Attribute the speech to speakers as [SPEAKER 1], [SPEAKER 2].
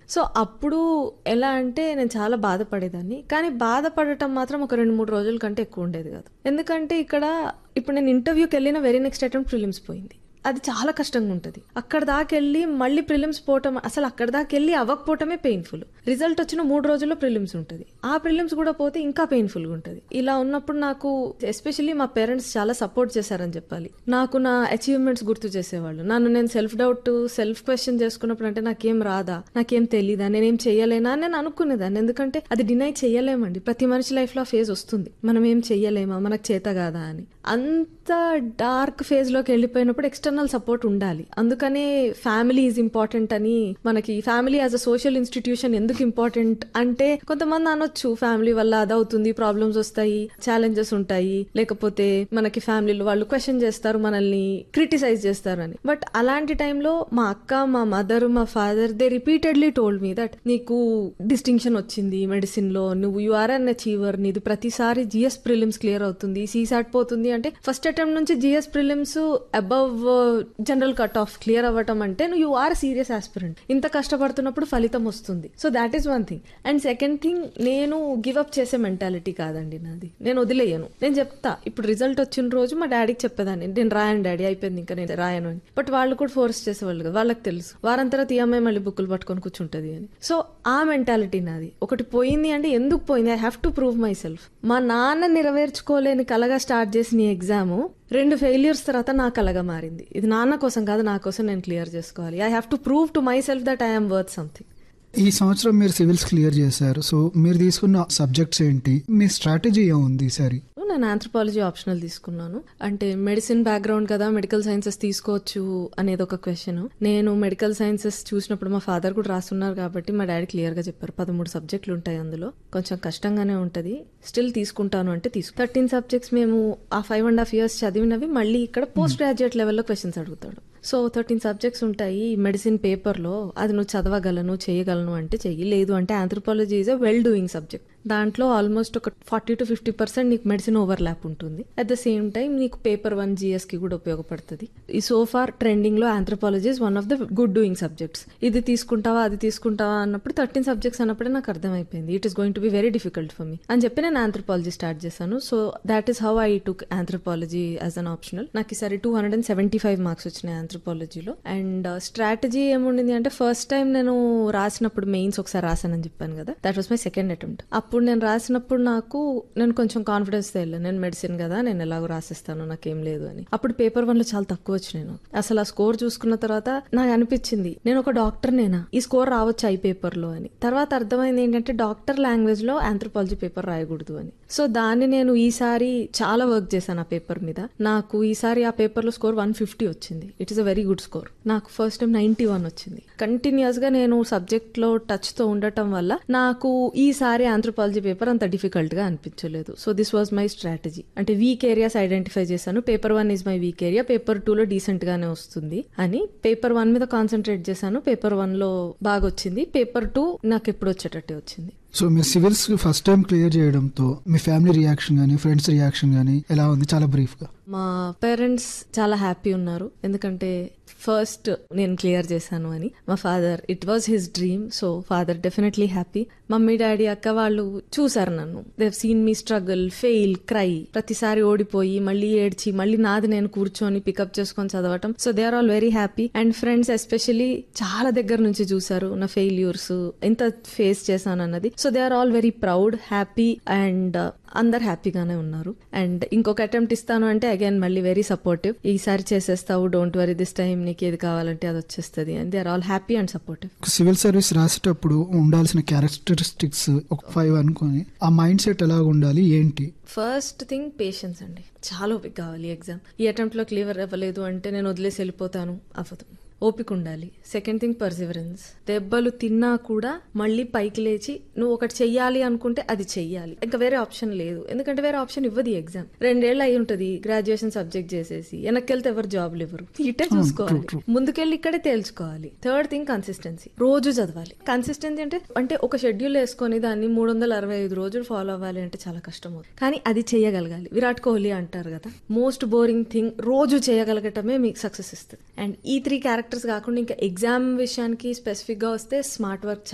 [SPEAKER 1] so అప్పుడు ఎలా అంటే నేను చాలా బాధపడేదాన్ని కానీ బాధపడటం మాత్రం ఒక రెండు మూడు రోజుల కంటే ఎక్కువ ఉండేది కాదు ఎందుకంటే ఇక్కడ ఇప్పుడు నేను ఇంటర్వ్యూకి వెళ్ళిన వెరీ నెక్స్ట్ అటెంప్ట్ ప్రిలిమ్స్ పోయింది అది చాలా కష్టంగా ఉంటుంది అక్కడ దాకా వెళ్ళి మళ్ళీ ప్రిలిమ్స్ పోవటం అసలు అక్కడ దాకా వెళ్ళి అవ్వకపోవటమే పెయిన్ఫుల్ రిజల్ట్ వచ్చిన మూడు రోజుల్లో ప్రిలిమ్స్ ఉంటుంది ఆ ప్రిలిమ్స్ కూడా పోతే ఇంకా పెయిన్ఫుల్గా ఉంటుంది ఇలా ఉన్నప్పుడు నాకు ఎస్పెషల్లీ మా పేరెంట్స్ చాలా సపోర్ట్ చేశారని చెప్పాలి నాకు నా అచీవ్మెంట్స్ గుర్తు చేసేవాళ్ళు నన్ను నేను సెల్ఫ్ డౌట్ సెల్ఫ్ క్వశ్చన్ చేసుకున్నప్పుడు అంటే నాకేం రాదా నాకేం తెలీదా నేనేం చేయలేనా అని నేను అనుకునేదాన్ని ఎందుకంటే అది డినై చేయలేమండి ప్రతి మనిషి లైఫ్ లో ఫేజ్ వస్తుంది మనం ఏం చెయ్యలేమా మనకు చేత కాదా అని అంత డార్క్ ఫేజ్ లోకి వెళ్ళిపోయినప్పుడు ఎక్స్టర్నల్ సపోర్ట్ ఉండాలి అందుకనే ఫ్యామిలీ ఈజ్ ఇంపార్టెంట్ అని మనకి family as a social institution ఎందుకు ఇంపార్టెంట్ అంటే కొంతమంది అనొచ్చు ఫ్యామిలీ వల్ల అదవుతుంది ప్రాబ్లమ్స్ వస్తాయి ఛాలెంజెస్ ఉంటాయి లేకపోతే మనకి ఫ్యామిలీలో వాళ్ళు క్వశ్చన్ చేస్తారు మనల్ని క్రిటిసైజ్ చేస్తారు అని బట్ అలాంటి టైంలో మా అక్క మా మదర్ మా father they repeatedly told me that నీకు డిస్టింక్షన్ వచ్చింది మెడిసిన్ లో నువ్వు యు ఆర్ అన్ అచీవర్ నీది ప్రతిసారి జిఎస్ ప్రిలిమ్స్ క్లియర్ అవుతుంది సీసాట్ పోతుంది అంటే ఫస్ట్ అటెంప్ట్ నుంచి GS prelims above general cut off clear అవ్వటం అంటే నువ్వు యు ఆర్ సీరియస్ ఆస్పిరెంట్ ఇంత కష్టపడుతున్నప్పుడు ఫలితం వస్తుంది so that is one thing and second thing నేను గివ్ అప్ చేసే మెంటాలిటీ కాదండి నాది నేను వదిలేయను నేను చెప్తా ఇప్పుడు రిజల్ట్ వచ్చిన రోజు మా డాడీకి చెప్పేదాన్ని నేను రాయను డాడీ అయిపోయింది ఇంకా నేను రాయను అని బట్ వాళ్ళు కూడా ఫోర్స్ చేసేవాళ్ళు కదా వాళ్ళకి తెలుసు వారం తర్వాత ఈ అమ్మాయి మళ్ళీ బుక్కులు పట్టుకొని కూర్చుంటది అని సో ఆ మెంటాలిటీ నాది ఒకటి పోయింది అంటే ఎందుకు పోయింది I have to prove myself మా నాన్న నెరవేర్చుకోలేని కలగా స్టార్ట్ చేసిన ఈ ఎగ్జామ్ రెండు ఫెయిల్యూర్స్ తర్వాత నా కలగా మారింది ఇది నాన్న కోసం కాదు నా కోసం నేను క్లియర్ చేసుకోవాలి I have to prove to myself that I'm worth something
[SPEAKER 2] ఈ సంవత్సరం మీరు సివిల్స్ క్లియర్ చేశారు సో మీరు తీసుకున్న సబ్జెక్ట్స్ ఏంటి మీ స్ట్రాటజీ ఏముంది ఈసారి
[SPEAKER 1] నేను ఆంథ్రపాలజీ ఆప్షనల్ తీసుకున్నాను అంటే మెడిసిన్ బ్యాక్గ్రౌండ్ కదా మెడికల్ సైన్సెస్ తీసుకోవచ్చు అనేది ఒక క్వశ్చన్ నేను మెడికల్ సైన్సెస్ చూసినప్పుడు మా ఫాదర్ కూడా రాస్తున్నారు కాబట్టి మా డాడీ క్లియర్ గా చెప్పారు పదమూడు సబ్జెక్టులు ఉంటాయి అందులో కొంచెం కష్టంగానే ఉంటది స్టిల్ తీసుకుంటాను అంటే తీసుకు థర్టీన్ సబ్జెక్ట్స్ మేము ఆ ఫైవ్ అండ్ హాఫ్ ఇయర్స్ చదివినవి మళ్ళీ ఇక్కడ పోస్ట్ గ్రాడ్యుయేట్ లెవెల్లో క్వశ్చన్స్ అడుగుతాడు సో థర్టీన్ సబ్జెక్ట్స్ ఉంటాయి మెడిసిన్ పేపర్లో అది నువ్వు చదవగలను చేయగలను అంటే చెయ్యి లేదు అంటే anthropology is a well doing subject దాంట్లో ఆల్మోస్ట్ ఒక ఫార్టీ టు ఫిఫ్టీ పర్సెంట్ నీకు మెడిసిన్ ఓవర్ ల్యాప్ ఉంటుంది అట్ ద సేమ్ టైం నీకు పేపర్ వన్ జిఎస్ కి కూడా ఉపయోగపడుతుంది ఈ సో ఫార్ ట్రెండింగ్ లో anthropology is one of the good doing subjects ఇది తీసుకుంటావా అది తీసుకుంటావా అన్నప్పుడు థర్టీన్ సబ్జెక్ట్స్ అన్నప్పుడే నాకు అర్థమైపోయింది it is going to be very difficult for me అని చెప్పి నేను ఆంథ్రోపాలజీ స్టార్ట్ చేశాను so that is how I took anthropology as an optional నాకు ఈసారి two hundred and seventy five marks వచ్చినాయి ఆంథ్రోపాలజీలో అండ్ స్ట్రాటజీ ఏముండింది అంటే ఫస్ట్ టైం నేను రాసినప్పుడు మెయిన్స్ ఒకసారి రాశానని చెప్పాను కదా that was my second attempt అప్పుడు నేను రాసినప్పుడు నాకు నేను కొంచెం కాన్ఫిడెన్స్ వెళ్ళాను నేను మెడిసిన్ కదా నేను ఎలాగో రాసిస్తాను నాకేం లేదు అని అప్పుడు పేపర్ వన్ లో చాలా తక్కువ వచ్చినాయి నాకు అసలు ఆ స్కోర్ చూసుకున్న తర్వాత నాకు అనిపించింది నేను ఒక డాక్టర్ నేనా ఈ స్కోర్ రావచ్చు ఈ పేపర్ లో అని తర్వాత అర్థమైంది ఏంటంటే డాక్టర్ లాంగ్వేజ్ లో ఆంథ్రోపాలజీ పేపర్ రాయకూడదు అని సో దాన్ని నేను ఈసారి చాలా వర్క్ చేశాను ఆ పేపర్ మీద నాకు ఈసారి ఆ పేపర్ లో స్కోర్ వన్ ఫిఫ్టీ వచ్చింది it is a very good score నాకు ఫస్ట్ టైం నైన్టీ వన్ వచ్చింది కంటిన్యూస్ గా నేను సబ్జెక్ట్ లో టచ్ తో ఉండటం వల్ల నాకు ఈసారి ఆంథ్రోపాలజీ పేపర్ అంత డిఫికల్ట్ గా అనిపించలేదు so this was my strategy అంటే వీక్ ఏరియాస్ ఐడెంటిఫై చేశాను paper one is my weak area paper two లో డీసెంట్ గానే వస్తుంది అని పేపర్ వన్ మీద కాన్సన్ట్రేట్ చేశాను పేపర్ వన్ లో బాగా వచ్చింది పేపర్ టూ నాకు ఎప్పుడు వచ్చేటట్టే వచ్చింది
[SPEAKER 2] సో మీరు సివిల్స్ ఫస్ట్ టైం క్లియర్ చేయడంతో మీ ఫ్యామిలీ రియాక్షన్ కానీ ఫ్రెండ్స్ రియాక్షన్ కానీ ఎలా ఉంది చాలా బ్రీఫ్ గా
[SPEAKER 1] మా పేరెంట్స్ చాలా హ్యాపీ ఉన్నారు ఎందుకంటే ఫస్ట్ నేను క్లియర్ చేశాను అని మా father it was his dream so father definitely happy mummy daddy అక్క వాళ్ళు చూసారు నన్ను they've seen me struggle fail cry ప్రతిసారి ఓడిపోయి మళ్ళీ ఏడ్చి మళ్ళీ నాది నేను కూర్చొని పికప్ చేసుకొని చదవటం so they are all very happy and friends especially చాలా దగ్గర నుంచి చూసారు నా ఫెయిల్యూర్స్ ఎంత ఫేస్ చేశాను అన్నది so they are all very proud happy and అందరు హ్యాపీగానే ఉన్నారు అండ్ ఇంకొక అటెంప్ట్ ఇస్తాను అంటే అగైన్ మళ్ళీ వెరీ సపోర్టివ్ ఈసారి చేసేస్తావు డోంట్ వరీ దిస్ టైం నీకు ఏది కావాలంటే అది వచ్చేస్తుంది and they are all happy and supportive
[SPEAKER 2] civil service రాసేటప్పుడు ఉండాల్సిన క్యారెక్టరిస్టిక్స్ ఒక ఫైవ్ అనుకొని ఆ మైండ్ సెట్ ఎలా ఉండాలి ఏంటి
[SPEAKER 1] ఫస్ట్ థింగ్ పేషెన్స్ అండి చాలా ఓపిక కావాలి ఎగ్జామ్ ఈ అటెంప్ట్ లో క్లియర్ అవ్వలేదు అంటే నేను వదిలేసి వెళ్ళిపోతాను అవ్వదు ఓపిక ఉండాలి సెకండ్ థింగ్ పర్సివరెన్స్ దెబ్బలు తిన్నా కూడా మళ్ళీ పైకి లేచి నువ్వు ఒకటి చెయ్యాలి అనుకుంటే అది చెయ్యాలి ఇంకా వేరే ఆప్షన్ లేదు ఎందుకంటే వేరే ఆప్షన్ ఇవ్వదు ఎగ్జామ్ రెండేళ్ళు అయి ఉంటది గ్రాడ్యుయేషన్ సబ్జెక్ట్ చేసేసి వెనక్కి ఎవరు జాబ్లు ఇవ్వరు ఇట్టే చూసుకోవాలి ముందుకెళ్ళి ఇక్కడే తేల్చుకోవాలి థర్డ్ థింగ్ కన్సిస్టెన్సీ రోజు చదవాలి కన్సిస్టెన్సీ అంటే అంటే ఒక షెడ్యూల్ వేసుకొని దాన్ని మూడు వందల అరవై ఐదు రోజులు ఫాలో అవ్వాలి అంటే చాలా కష్టం అవుతుంది కానీ అది చేయగలగాలి విరాట్ కోహ్లీ అంటారు కదా మోస్ట్ బోరింగ్ థింగ్ రోజు చేయగలగటమే మీకు సక్సెస్ ఇస్తుంది అండ్ ఈ త్రీ క్యారెక్టర్స్ కాకుండా ఇంకా ఎగ్జామ్ విషయానికి స్పెసిఫిక్ గా వస్తే స్మార్ట్ వర్క్